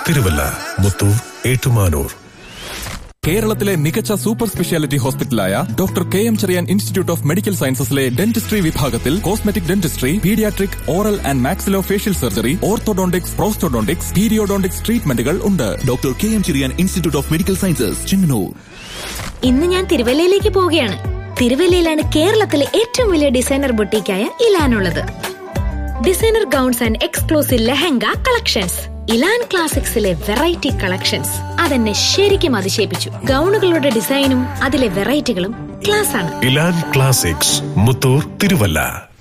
തിരുവല്ല മുത്തൂർ ഏറ്റുമാനൂർ കേരളത്തിലെ മികച്ച super speciality ഹോസ്പിറ്റലായ doctor K M Cherian institute of medical സയൻസസിലെ ഡെന്റിസ്ട്രി വിഭാഗത്തിൽ cosmetic dentistry paediatric oral and maxillo facial surgery orthodontics prosthodontics periodontics ട്രീറ്റ്മെന്റുകൾ ഉണ്ട് doctor K M Cherian institute of medical sciences Chengannur ഇന്ന് ഞാൻ തിരുവല്ലയിലേക്ക് പോവുകയാണ് തിരുവല്ലയിലാണ് കേരളത്തിലെ ഏറ്റവും വലിയ ഡിസൈനർ ബൊട്ടീക്കായ ഇലാനുള്ളത് designer gowns and exclusive lehenga collections Elan ക്ലാസിക്സിലെ വെറൈറ്റി കളക്ഷൻസ് അതെന്നെ ശരിക്കും അതിശയിപ്പിച്ചു ഗൗണുകളുടെ ഡിസൈനും അതിലെ വെറൈറ്റികളും ക്ലാസ് ആണ് ഇലാൻ classics Muthoor Thiruvalla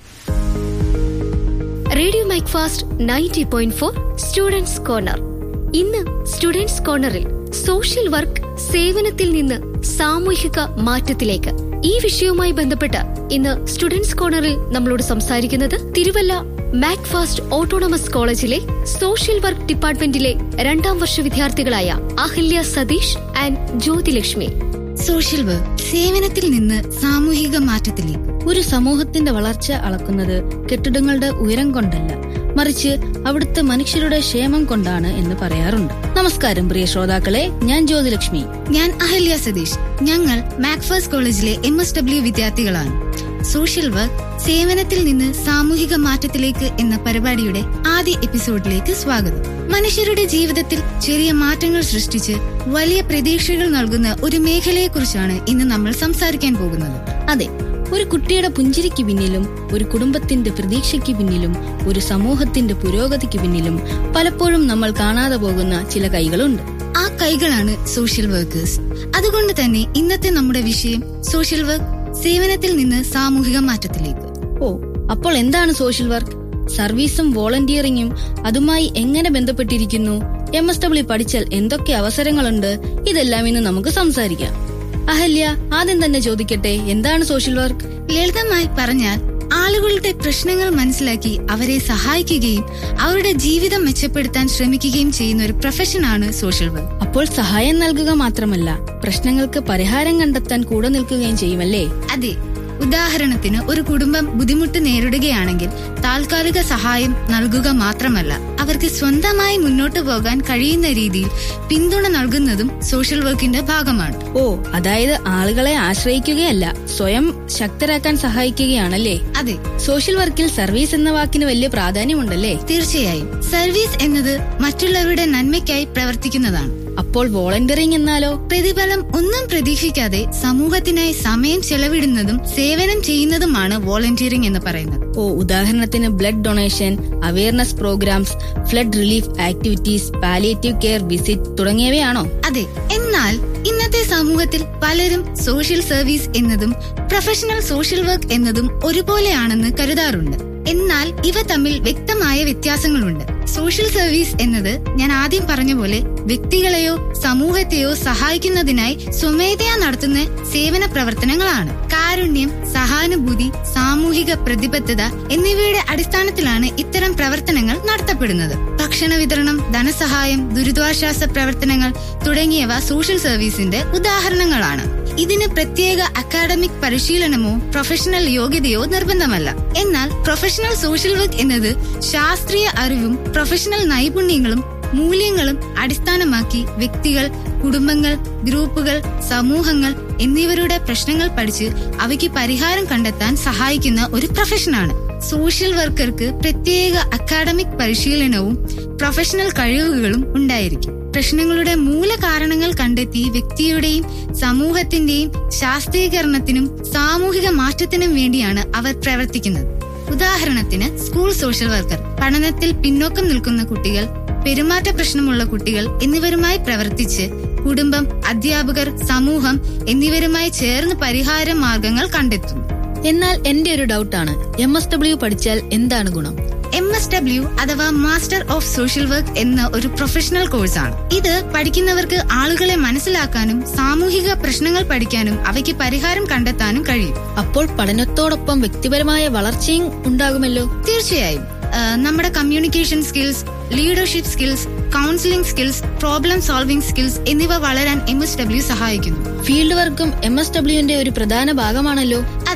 radio MACFAST ninety point four students corner ഇന്ന് സ്റ്റുഡൻസ് കോർണറിൽ സോഷ്യൽ വർക്ക് സേവനത്തിൽ നിന്ന് സാമൂഹിക മാറ്റത്തിലേക്ക് ഈ വിഷയവുമായി ബന്ധപ്പെട്ട് ഇന്ന് സ്റ്റുഡൻസ് കോർണറിൽ നമ്മളോട് സംസാരിക്കുന്നത് തിരുവല്ല മാക്ഫാസ്റ്റ് ഓട്ടോണമസ് കോളേജിലെ സോഷ്യൽ വർക്ക് ഡിപ്പാർട്ട്മെന്റിലെ രണ്ടാം വർഷ വിദ്യാർത്ഥികളായ Ahalya Satheesh and Jyothilakshmi social work സേവനത്തിൽ നിന്ന് സാമൂഹിക മാറ്റത്തിലേക്ക് ഒരു സമൂഹത്തിന്റെ വളർച്ച അളക്കുന്നത് കെട്ടിടങ്ങളുടെ ഉയരം കൊണ്ടല്ല മറിച്ച് അവിടുത്തെ മനുഷ്യരുടെ ക്ഷേമം കൊണ്ടാണ് എന്ന് പറയാറുണ്ട് നമസ്കാരം പ്രിയ ശ്രോതാക്കളെ ഞാൻ ജ്യോതിലക്ഷ്മി ഞാൻ അഹല്യ സതീഷ് ഞങ്ങൾ മാക്ഫേഴ്സ് കോളേജിലെ എം എസ് ഡബ്ല്യു വിദ്യാർത്ഥികളാണ് സോഷ്യൽ വർക്ക് സേവനത്തിൽ നിന്ന് സാമൂഹിക മാറ്റത്തിലേക്ക് എന്ന പരിപാടിയുടെ ആദ്യ എപ്പിസോഡിലേക്ക് സ്വാഗതം മനുഷ്യരുടെ ജീവിതത്തിൽ ചെറിയ മാറ്റങ്ങൾ സൃഷ്ടിച്ച് വലിയ പ്രതീക്ഷകൾ നൽകുന്ന ഒരു മേഖലയെക്കുറിച്ചാണ് ഇന്ന് നമ്മൾ സംസാരിക്കാൻ പോകുന്നത് അതെ ഒരു കുട്ടിയുടെ പുഞ്ചിരിക്ക് പിന്നിലും ഒരു കുടുംബത്തിന്റെ പ്രതീക്ഷയ്ക്ക് പിന്നിലും ഒരു സമൂഹത്തിന്റെ പുരോഗതിക്ക് പിന്നിലും പലപ്പോഴും നമ്മൾ കാണാതെ പോകുന്ന ചില കൈകളുണ്ട് ആ കൈകളാണ് സോഷ്യൽ വർക്കേഴ്സ് അതുകൊണ്ട് തന്നെ ഇന്നത്തെ നമ്മുടെ വിഷയം സോഷ്യൽ വർക്ക് സേവനത്തിൽ നിന്ന് സാമൂഹിക മാറ്റത്തിലേക്ക് ഓ അപ്പോൾ എന്താണ് സോഷ്യൽ വർക്ക് സർവീസും വോളണ്ടിയറിംഗും അതുമായി എങ്ങനെ ബന്ധപ്പെട്ടിരിക്കുന്നു എം എസ് ഡബ്ല്യു പഠിച്ചാൽ എന്തൊക്കെ അവസരങ്ങളുണ്ട് ഇതെല്ലാം ഇന്ന് നമുക്ക് സംസാരിക്കാം അഹല്യ ആദ്യം തന്നെ ചോദിക്കട്ടെ എന്താണ് സോഷ്യൽ വർക്ക് ലളിതമായി പറഞ്ഞാൽ ആളുകളുടെ പ്രശ്നങ്ങൾ മനസ്സിലാക്കി അവരെ സഹായിക്കുകയും അവരുടെ ജീവിതം മെച്ചപ്പെടുത്താൻ ശ്രമിക്കുകയും ചെയ്യുന്ന ഒരു പ്രൊഫഷനാണ് സോഷ്യൽ വർക്ക് അപ്പോൾ സഹായം നൽകുക മാത്രമല്ല പ്രശ്നങ്ങൾക്ക് പരിഹാരം കണ്ടെത്താൻ കൂടെ നിൽക്കുകയും ചെയ്യുമല്ലേ അതെ ഉദാഹരണത്തിന് ഒരു കുടുംബം ബുദ്ധിമുട്ട് നേരിടുകയാണെങ്കിൽ താൽക്കാലിക സഹായം നൽകുക മാത്രമല്ല അവർക്ക് സ്വന്തമായി മുന്നോട്ട് പോകാൻ കഴിയുന്ന രീതിയിൽ പിന്തുണ നൽകുന്നതും സോഷ്യൽ വർക്കിന്റെ ഭാഗമാണ് ഓ അതായത് ആളുകളെ ആശ്രയിക്കുകയല്ല സ്വയം ശക്തരാക്കാൻ സഹായിക്കുകയാണല്ലേ അതെ സോഷ്യൽ വർക്കിൽ സർവീസ് എന്ന വാക്കിന് വലിയ പ്രാധാന്യമുണ്ടല്ലേ തീർച്ചയായും സർവീസ് എന്നത് മറ്റുള്ളവരുടെ നന്മയ്ക്കായി പ്രവർത്തിക്കുന്നതാണ് അപ്പോൾ വോളണ്ടിയറിംഗ് എന്നാലോ പ്രതിഫലം ഒന്നും പ്രതീക്ഷിക്കാതെ സമൂഹത്തിനായി സമയം ചെലവിടുന്നതും സേവനം ചെയ്യുന്നതുമാണ് വോളണ്ടിയറിംഗ് എന്ന് പറയുന്നത് ഓ ഉദാഹരണത്തിന് blood donation awareness programs flood relief activities palliative care visit തുടങ്ങിയവയാണോ അതെ എന്നാൽ ഇന്നത്തെ സമൂഹത്തിൽ പലരും സോഷ്യൽ സർവീസ് എന്നതും പ്രൊഫഷണൽ സോഷ്യൽ വർക്ക് എന്നതും ഒരുപോലെയാണെന്ന് കരുതാറുണ്ട് എന്നാൽ ഇവ തമ്മിൽ വ്യക്തമായ വ്യത്യാസങ്ങളുണ്ട് സോഷ്യൽ സർവീസ് എന്നത് ഞാൻ ആദ്യം പറഞ്ഞ പോലെ വ്യക്തികളെയോ സമൂഹത്തെയോ സഹായിക്കുന്നതിനായി സ്വമേധയാ നടത്തുന്ന സേവന പ്രവർത്തനങ്ങളാണ് കാരുണ്യം സഹാനുഭൂതി സാമൂഹിക പ്രതിബദ്ധത എന്നിവയുടെ അടിസ്ഥാനത്തിലാണ് ഇത്തരം പ്രവർത്തനങ്ങൾ നടത്തപ്പെടുന്നത് ഭക്ഷണ വിതരണം ധനസഹായം ദുരിതാശ്വാസ പ്രവർത്തനങ്ങൾ തുടങ്ങിയവ സോഷ്യൽ സർവീസിന്റെ ഉദാഹരണങ്ങളാണ് ഇതിന് പ്രത്യേക അക്കാഡമിക് പരിശീലനമോ പ്രൊഫഷണൽ യോഗ്യതയോ നിർബന്ധമല്ല എന്നാൽ പ്രൊഫഷണൽ സോഷ്യൽ വർക്ക് എന്നത് ശാസ്ത്രീയ അറിവും പ്രൊഫഷണൽ നൈപുണ്യങ്ങളും മൂല്യങ്ങളും അടിസ്ഥാനമാക്കി വ്യക്തികൾ കുടുംബങ്ങൾ ഗ്രൂപ്പുകൾ സമൂഹങ്ങൾ എന്നിവരുടെ പ്രശ്നങ്ങൾ പഠിച്ച് അവയ്ക്ക് പരിഹാരം കണ്ടെത്താൻ സഹായിക്കുന്ന ഒരു പ്രൊഫഷനാണ് സോഷ്യൽ വർക്കർക്ക് പ്രത്യേക അക്കാഡമിക് പരിശീലനവും പ്രൊഫഷണൽ കഴിവുകളും ഉണ്ടായിരിക്കും പ്രശ്നങ്ങളുടെ മൂല കാരണങ്ങൾ കണ്ടെത്തി വ്യക്തിയുടെയും സമൂഹത്തിന്റെയും ശാസ്ത്രീകരണത്തിനും സാമൂഹിക മാറ്റത്തിനും വേണ്ടിയാണ് അവർ പ്രവർത്തിക്കുന്നത് ഉദാഹരണത്തിന് സ്കൂൾ സോഷ്യൽ വർക്കർ പഠനത്തിൽ പിന്നോക്കം നിൽക്കുന്ന കുട്ടികൾ പെരുമാറ്റ പ്രശ്നമുള്ള കുട്ടികൾ എന്നിവരുമായി പ്രവർത്തിച്ച് കുടുംബം അധ്യാപകർ സമൂഹം എന്നിവരുമായി ചേർന്ന് പരിഹാര മാർഗങ്ങൾ കണ്ടെത്തുന്നു എന്നാൽ എന്റെ ഒരു ഡൗട്ടാണ് എം എസ് ഡബ്ല്യു പഠിച്ചാൽ എന്താണ് ഗുണം എം എസ് ഡബ്ല്യു അഥവാ മാസ്റ്റർ ഓഫ് സോഷ്യൽ വർക്ക് എന്ന ഒരു പ്രൊഫഷണൽ കോഴ്സാണ് ഇത് പഠിക്കുന്നവർക്ക് ആളുകളെ മനസ്സിലാക്കാനും സാമൂഹിക പ്രശ്നങ്ങൾ പഠിക്കാനും അവയ്ക്ക് പരിഹാരം കണ്ടെത്താനും കഴിയും അപ്പോൾ പഠനത്തോടൊപ്പം വ്യക്തിപരമായ വളർച്ചയും ഉണ്ടാകുമല്ലോ തീർച്ചയായും ആ, നമ്മുടെ communication skills leadership skills counselling skills problem solving skills എന്നിവ വളരാൻ എം എസ് ഡബ്ല്യു സഹായിക്കുന്നു ഫീൽഡ് വർക്കും എം എസ് ഡബ്ല്യുവിന്റെ ഒരു പ്രധാന ഭാഗമാണല്ലോ അതെ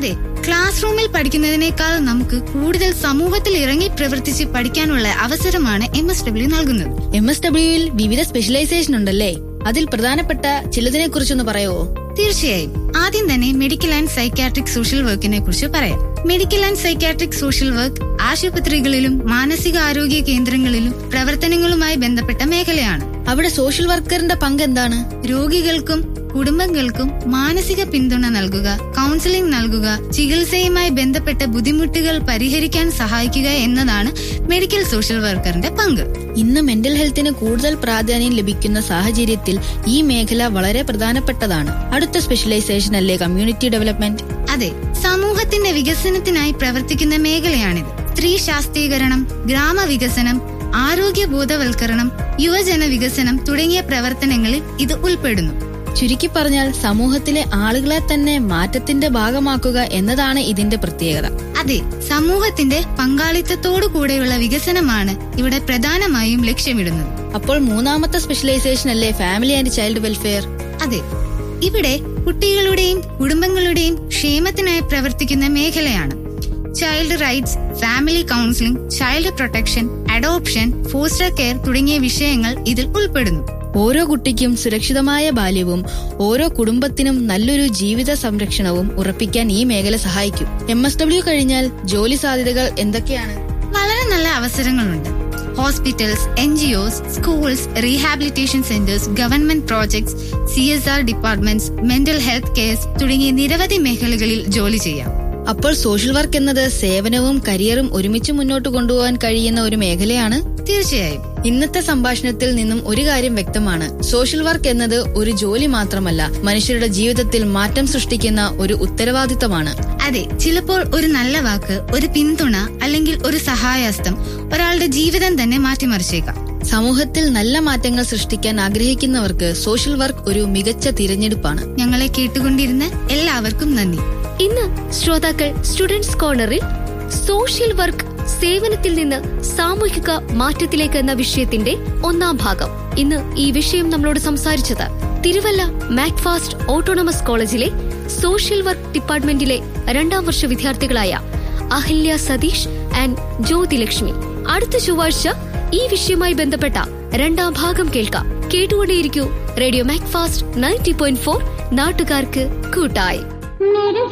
ക്ലാസ് റൂമിൽ പഠിക്കുന്നതിനേക്കാൾ നമുക്ക് കൂടുതൽ സമൂഹത്തിൽ ഇറങ്ങി പ്രവർത്തിച്ച് പഠിക്കാനുള്ള അവസരമാണ് എം എസ് ഡബ്ല്യു നൽകുന്നത് എം എസ് ഡബ്ല്യുയിൽ വിവിധ സ്പെഷ്യലൈസേഷൻ ഉണ്ടല്ലേ അതിൽ പ്രധാനപ്പെട്ട ചിലതിനെ കുറിച്ചൊന്ന് പറയുമോ തീർച്ചയായും ആദ്യം തന്നെ മെഡിക്കൽ ആൻഡ് സൈക്കാട്രിക് സോഷ്യൽ വർക്കിനെ കുറിച്ച് പറയാം medical and psychiatric social work ആശുപത്രികളിലും മാനസിക ആരോഗ്യ കേന്ദ്രങ്ങളിലും പ്രവർത്തനങ്ങളുമായി ബന്ധപ്പെട്ട മേഖലയാണ് അവിടെ സോഷ്യൽ വർക്കറിന്റെ പങ്ക് എന്താണ് രോഗികൾക്കും കുടുംബങ്ങൾക്കും മാനസിക പിന്തുണ നൽകുക കൗൺസിലിംഗ് നൽകുക ചികിത്സയുമായി ബന്ധപ്പെട്ട ബുദ്ധിമുട്ടുകൾ പരിഹരിക്കാൻ സഹായിക്കുക എന്നതാണ് മെഡിക്കൽ സോഷ്യൽ വർക്കറിന്റെ പങ്ക് ഇന്ന് മെന്റൽ ഹെൽത്തിന് കൂടുതൽ പ്രാധാന്യം ലഭിക്കുന്ന സാഹചര്യത്തിൽ ഈ മേഖല വളരെ പ്രധാനപ്പെട്ടതാണ് അടുത്ത സ്പെഷ്യലൈസേഷൻ അല്ലേ കമ്മ്യൂണിറ്റി ഡെവലപ്മെന്റ് അതെ സമൂഹത്തിന്റെ വികസനത്തിനായി പ്രവർത്തിക്കുന്ന മേഖലയാണിത് സ്ത്രീ ശാക്തീകരണം ഗ്രാമവികസനം ആരോഗ്യ ബോധവൽക്കരണം യുവജന വികസനം തുടങ്ങിയ പ്രവർത്തനങ്ങളിൽ ഇത് ഉൾപ്പെടുന്നു ചുരുക്കി പറഞ്ഞാൽ സമൂഹത്തിലെ ആളുകളെ തന്നെ മാറ്റത്തിന്റെ ഭാഗമാക്കുക എന്നതാണ് ഇതിന്റെ പ്രത്യേകത അതെ സമൂഹത്തിന്റെ പങ്കാളിത്തത്തോടു കൂടെയുള്ള വികസനമാണ് ഇവിടെ പ്രധാനമായും ലക്ഷ്യമിടുന്നത് അപ്പോൾ മൂന്നാമത്തെ സ്പെഷ്യലൈസേഷൻ അല്ലേ ഫാമിലി ആൻഡ് ചൈൽഡ് വെൽഫെയർ അതെ ഇവിടെ കുട്ടികളുടെയും കുടുംബങ്ങളുടെയും ക്ഷേമത്തിനായി പ്രവർത്തിക്കുന്ന മേഖലയാണ് child rights family counselling child protection adoption foster care തുടങ്ങിയ വിഷയങ്ങൾ ഇതിൽ ഉൾപ്പെടുന്നു ഓരോ കുട്ടിക്കും സുരക്ഷിതമായ ബാല്യവും ഓരോ കുടുംബത്തിനും നല്ലൊരു ജീവിത സംരക്ഷണവും ഉറപ്പിക്കാൻ ഈ മേഖല സഹായിക്കും എം എസ് ഡബ്ല്യു കഴിഞ്ഞാൽ ജോലി സാധ്യതകൾ എന്തൊക്കെയാണ് വളരെ നല്ല അവസരങ്ങളുണ്ട് hospitals N G Os schools rehabilitation centres government projects C S R departments mental health cares തുടങ്ങിയ നിരവധി മേഖലകളിൽ ജോലി ചെയ്യാം അപ്പോൾ സോഷ്യൽ വർക്ക് എന്നത് സേവനവും കരിയറും ഒരുമിച്ച് മുന്നോട്ട് കൊണ്ടുപോകാൻ കഴിയുന്ന ഒരു മേഖലയാണ് തീർച്ചയായും ഇന്നത്തെ സംഭാഷണത്തിൽ നിന്നും ഒരു കാര്യം വ്യക്തമാണ് സോഷ്യൽ വർക്ക് എന്നത് ഒരു ജോലി മാത്രമല്ല മനുഷ്യരുടെ ജീവിതത്തിൽ മാറ്റം സൃഷ്ടിക്കുന്ന ഒരു ഉത്തരവാദിത്തമാണ് അതെ ചിലപ്പോൾ ഒരു നല്ല വാക്ക് ഒരു പിന്തുണ അല്ലെങ്കിൽ ഒരു സഹായഹസ്തം ഒരാളുടെ ജീവിതം തന്നെ മാറ്റിമറിച്ചേക്കാം സമൂഹത്തിൽ നല്ല മാറ്റങ്ങൾ സൃഷ്ടിക്കാൻ ആഗ്രഹിക്കുന്നവർക്ക് സോഷ്യൽ വർക്ക് ഒരു മികച്ച തിരഞ്ഞെടുപ്പാണ് ഞങ്ങളെ കേട്ടുകൊണ്ടിരുന്ന എല്ലാവർക്കും നന്ദി ഇന്ന് ശ്രോതാക്കൾ സ്റ്റുഡൻസ് കോർണറിൽ സോഷ്യൽ വർക്ക് സേവനത്തിൽ നിന്ന് സാമൂഹിക മാറ്റത്തിലേക്ക് എന്ന വിഷയത്തിന്റെ ഒന്നാം ഭാഗം ഇന്ന് ഈ വിഷയം നമ്മളോട് സംസാരിച്ചത് തിരുവല്ല മാക്ഫാസ്റ്റ് ഓട്ടോണമസ് കോളേജിലെ സോഷ്യൽ വർക്ക് ഡിപ്പാർട്ട്മെന്റിലെ രണ്ടാം വർഷ വിദ്യാർത്ഥികളായ അഹല്യ സതീഷ് ആൻഡ് ജ്യോതിലക്ഷ്മി അടുത്ത ചൊവ്വാഴ്ച ഈ വിഷയവുമായി ബന്ധപ്പെട്ട രണ്ടാം ഭാഗം കേൾക്കാം കേട്ടുകൊണ്ടേയിരിക്കൂ radio MACFAST ninety point four നാട്ടുകാർക്ക് കൂട്ടായി